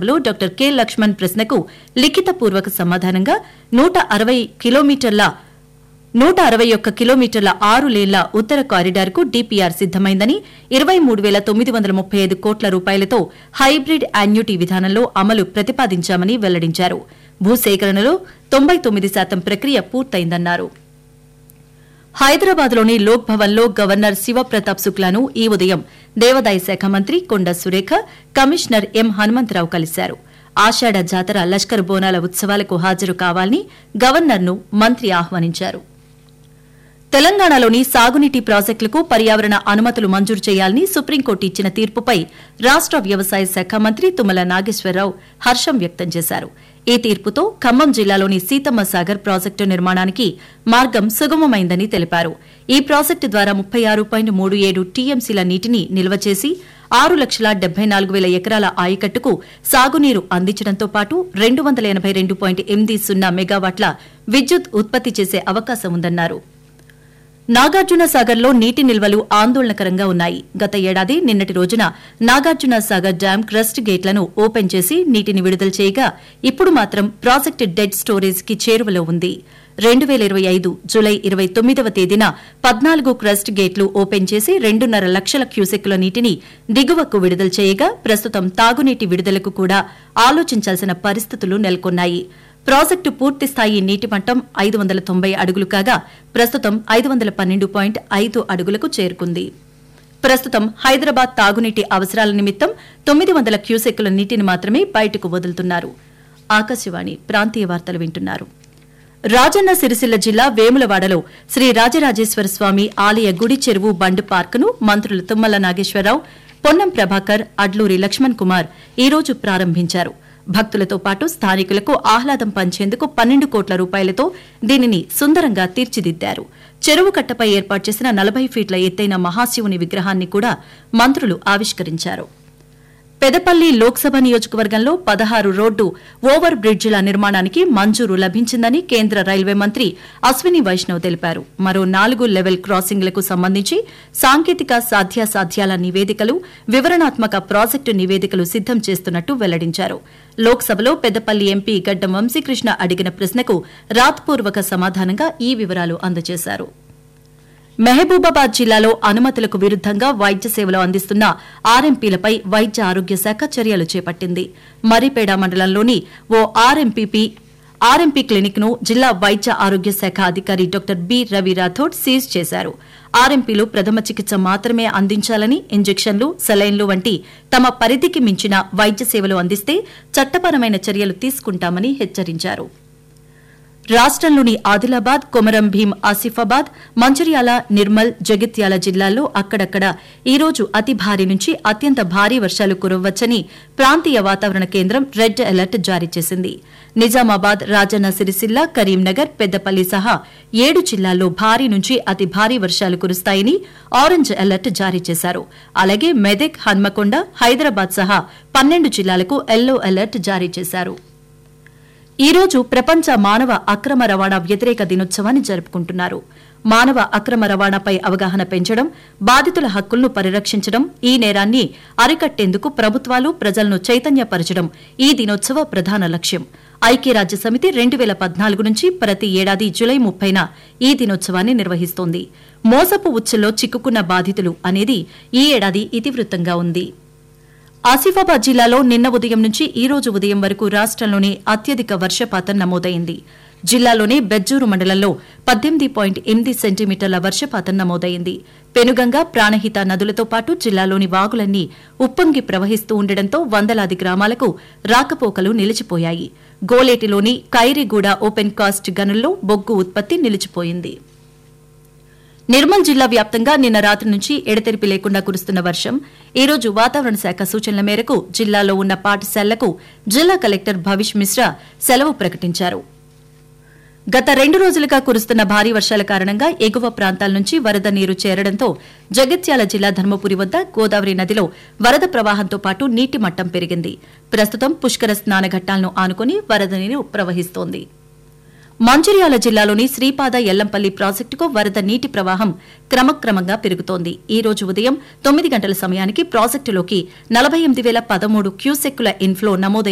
శాసనసభలో doctor K Laxman ప్రశ్నకు లిఖితపూర్వక సమాధానంగా నూట అరవై కిలోమీటర్ల నూట అరవై ఒక్క కిలోమీటర్ల ఆరు లేన్ల ఉత్తర కారిడార్కు డీపీఆర్ సిద్దమైందని ఇరవై మూడు వేల తొమ్మిది వందల ముప్పై ఐదు కోట్ల రూపాయలతో హైబ్రిడ్ యాన్యుటీ విధానంలో అమలు ప్రతిపాదించామని వెల్లడించారు భూసేకరణలో తొంభై తొమ్మిది శాతం ప్రక్రియ పూర్తయిందన్నారు హైదరాబాద్లోని లోక్ భవన్లో గవర్నర్ శివప్రతాప్ శుక్లాను ఈ ఉదయం దేవాదాయ శాఖ మంత్రి కొండ సురేఖ కమిషనర్ ఎం హనుమంతరావు కలిశారు ఆషాఢ జాతర లష్కర్ బోనాల ఉత్సవాలకు హాజరు కావాలని గవర్నర్ను మంత్రి ఆహ్వానించారు తెలంగాణలోని సాగునీటి ప్రాజెక్టులకు పర్యావరణ అనుమతులు మంజూరు చేయాలని సుప్రీంకోర్టు ఇచ్చిన తీర్పుపై రాష్ట వ్యవసాయ శాఖ మంత్రి తుమ్మల నాగేశ్వరరావు హర్షం వ్యక్తం చేశారు ఈ తీర్పుతో ఖమ్మం జిల్లాలోని సీతమ్మ సాగర్ ప్రాజెక్టు నిర్మాణానికి మార్గం సుగమమైందని తెలిపారు ఈ ప్రాజెక్టు ద్వారా ముప్పై ఆరు పాయింట్ మూడు ఏడు టీఎంసీల నీటిని నిల్వ చేసి ఆరు లక్షల డెబ్బై నాలుగు వేల ఎకరాల ఆయకట్టుకు సాగునీరు అందించడంతో పాటు రెండు వందల ఎనబై రెండు పాయింట్ ఎనిమిది సున్నా మెగావాట్ల విద్యుత్ ఉత్పత్తి చేసే అవకాశం ఉందన్నారు నాగార్జున సాగర్లో నీటి నిల్వలు ఆందోళనకరంగా ఉన్నాయి గత ఏడాది నిన్నటి రోజున నాగార్జున సాగర్ డ్యాం క్రస్ట్ గేట్లను ఓపెన్ చేసి నీటిని విడుదల చేయగా ఇప్పుడు మాత్రం ప్రాజెక్టు డెడ్ స్టోరేజ్ కి చేరువలో ఉంది రెండు వేల ఇరవై ఐదు జులై ఇరవై తొమ్మిదవ తేదీన పద్నాలుగు క్రస్ట్ గేట్లు ఓపెన్ చేసి రెండున్నర లక్షల క్యూసెక్కుల నీటిని దిగువకు విడుదల చేయగా ప్రస్తుతం తాగునీటి విడుదలకు కూడా ఆలోచించాల్సిన పరిస్థితులు నెలకొన్నాయి ప్రాజెక్టు పూర్తిస్థాయి నీటి మట్టం ఐదు వందల తొంభై అడుగులు కాగా ప్రస్తుతం ఐదు వందల పన్నెండు పాయింట్ ఐదు అడుగులకు చేరుకుంది ప్రస్తుతం హైదరాబాద్ తాగునీటి అవసరాల నిమిత్తం తొమ్మిది వందల క్యూసెక్కుల నీటిని మాత్రమే బయటకు వదులుతున్నారు ఆకాశవాణి ప్రాంతీయ వార్తలు వింటున్నారు రాజన్న సిరిసిల్ల జిల్లా వేములవాడలో శ్రీ రాజరాజేశ్వర స్వామి ఆలయ గుడి చెరువు బండ్ పార్కును మంత్రులు తుమ్మల నాగేశ్వరరావు పొన్నం ప్రభాకర్ అడ్లూరి లక్ష్మణ్ కుమార్ ఈ రోజు ప్రారంభించారు భక్తులతో పాటు స్థానికులకు ఆహ్లాదం పంచేందుకు పన్నెండు కోట్ల రూపాయలతో దీనిని సుందరంగా తీర్చిదిద్దారు చెరువు కట్టపై ఏర్పాటు చేసిన నలభై ఫీట్ల ఎత్తైన మహాశివుని విగ్రహాన్ని కూడా మంత్రులు ఆవిష్కరించారు పెదపల్లి లోక్సభ నియోజకవర్గంలో పదహారు రోడ్డు ఓవర్ బ్రిడ్జిల నిర్మాణానికి మంజూరు లభించిందని కేంద్ర రైల్వే మంత్రి అశ్విని వైష్ణవ్ తెలిపారు మరో నాలుగు లెవెల్ క్రాసింగ్లకు సంబంధించి సాంకేతిక సాధ్యాసాధ్యాల నివేదికలు వివరణాత్మక ప్రాజెక్టు నివేదికలు సిద్దం చేస్తున్నట్టు వెల్లడించారు లోక్సభలో పెద్దపల్లి ఎంపీ గడ్డం వంశీకృష్ణ అడిగిన ప్రశ్నకు రాత్పూర్వక సమాధానంగా ఈ వివరాలు అందజేశారు మహబూబాబాద్ జిల్లాలో అనుమతులకు విరుద్దంగా వైద్య సేవలు అందిస్తున్న ఆర్ఎంపీలపై వైద్య ఆరోగ్య శాఖ చర్యలు చేపట్టింది మరిపేడ మండలంలోని ఓ ఆర్ఎంపీపీ ఆర్ఎంపీ క్లినిక్ ను జిల్లా వైద్య ఆరోగ్య శాఖ అధికారి doctor B Ravi Rathod seize చేశారు ఆర్ఎంపీలు ప్రథమ చికిత్స మాత్రమే అందించాలని ఇంజెక్షన్లు సెలైన్లు వంటి తమ పరిధికి మించిన వైద్య సేవలు అందిస్తే చట్టపరమైన చర్యలు తీసుకుంటామని హెచ్చరించారు రాష్టంలోని ఆదిలాబాద్ కొమరం భీం ఆసిఫాబాద్ మంచిర్యాల నిర్మల్ జగిత్యాల జిల్లాల్లో అక్కడక్కడ ఈ రోజు అతి భారీ నుంచి అత్యంత భారీ వర్షాలు కురవచ్చని ప్రాంతీయ వాతావరణ కేంద్రం రెడ్ అలర్ట్ జారీ చేసింది నిజామాబాద్ రాజన్న సిరిసిల్ల కరీంనగర్ పెద్దపల్లి సహా ఏడు జిల్లాల్లో భారీ నుంచి అతి భారీ వర్షాలు కురుస్తాయని ఆరెంజ్ అలర్ట్ జారీ చేశారు అలాగే మెదక్ హన్మకొండ హైదరాబాద్ సహా పన్నెండు జిల్లాలకు ఎల్లో అలర్ట్ జారీ చేశారు ఈ రోజు ప్రపంచ మానవ అక్రమ రవాణా వ్యతిరేక దినోత్సవాన్ని జరుపుకుంటున్నారు మానవ అక్రమ రవాణాపై అవగాహన పెంచడం బాధితుల హక్కులను పరిరక్షించడం ఈ నేరాన్ని అరికట్టేందుకు ప్రభుత్వాలు ప్రజలను చైతన్యపరచడం ఈ దినోత్సవ ప్రధాన లక్ష్యం ఐక్యరాజ్య సమితి రెండు వేల పద్నాలుగు నుంచి ప్రతి ఏడాది జులై ముప్పైన ఈ దినోత్సవాన్ని నిర్వహిస్తోంది మోసపు ఉచ్చుల్లో చిక్కుకున్న బాధితులు అనేది ఈ ఏడాది ఇతివృత్తంగా ఉంది ఆసిఫాబాద్ జిల్లాలో నిన్న ఉదయం నుంచి ఈ రోజు ఉదయం వరకు రాష్టంలోని అత్యధిక వర్షపాతం నమోదైంది జిల్లాలోని బెజ్జూరు మండలంలో పద్దెనిమిది పాయింట్ ఎనిమిది సెంటీమీటర్ల వర్షపాతం నమోదైంది పెనుగంగ ప్రాణహిత నదులతో పాటు జిల్లాలోని వాగులన్నీ ఉప్పొంగి ప్రవహిస్తూ ఉండడంతో వందలాది గ్రామాలకు రాకపోకలు నిలిచిపోయాయి గోలేటిలోని కైరిగూడ ఓపెన్ కాస్ట్ గనుల్లో బొగ్గు ఉత్పత్తి నిలిచిపోయింది నిర్మల్ జిల్లా వ్యాప్తంగా నిన్న రాత్రి నుంచి ఎడతెరిపి లేకుండా కురుస్తున్న వర్షం ఈ రోజు వాతావరణ శాఖ సూచనల మేరకు జిల్లాలో ఉన్న పాఠశాలలకు జిల్లా కలెక్టర్ భవిష్ మిశ్రా సెలవు ప్రకటించారు గత రెండు రోజులుగా కురుస్తున్న భారీ వర్షాల కారణంగా ఎగువ ప్రాంతాల నుంచి వరద నీరు చేరడంతో జగిత్యాల జిల్లా ధర్మపురి వద్ద గోదావరి నదిలో వరద ప్రవాహంతో పాటు నీటి మట్టం పెరిగింది ప్రస్తుతం పుష్కర స్నానఘట్టాలను ఆనుకుని వరద నీరు ప్రవహిస్తోంది మంచిర్యాల జిల్లాలోని శ్రీపాద ఎల్లంపల్లి ప్రాజెక్టుకు వరద నీటి ప్రవాహం క్రమక్రమంగా పెరుగుతోంది ఈ రోజు ఉదయం తొమ్మిది గంటల సమయానికి ప్రాజెక్టులోకి నలభై ఎనిమిది వేల పదమూడు క్యూసెక్కుల ఇన్ఫ్లో నమోదైంది